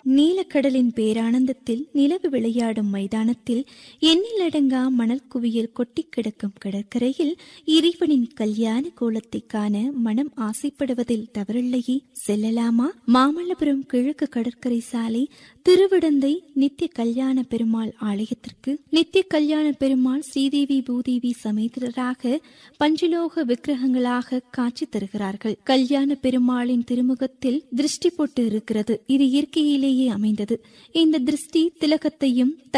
நீலக்கடலின் பேரானந்தத்தில் நிலவு விளையாடும் மைதானத்தில் எண்ணிலடங்கா மணல் குவியல் கொட்டி கிடக்கும் கடற்கரையில் இறைவனின் கல்யாண கோலத்தை காண மனம் ஆசைப்படுவதில் தவறில்லையே செல்லலாமா மாமல்லபுரம் கிழக்கு கடற்கரை சாலை திருவிடந்தை நித்திய கல்யாண பெருமாள் ஆலயத்திற்கு நித்திய கல்யாண பெருமாள் ஸ்ரீதேவி பூதேவி சமேதராக பஞ்சலோக விக்கிரகங்களாக காட்சி தருகிறார்கள் கல்யாண பெருமாளின் திருமுகத்தில் திருஷ்டி போட்டு இருக்கிறது இது இயற்கையிலேயே அமைந்தது இந்த திருஷ்டி திலகத்தையும்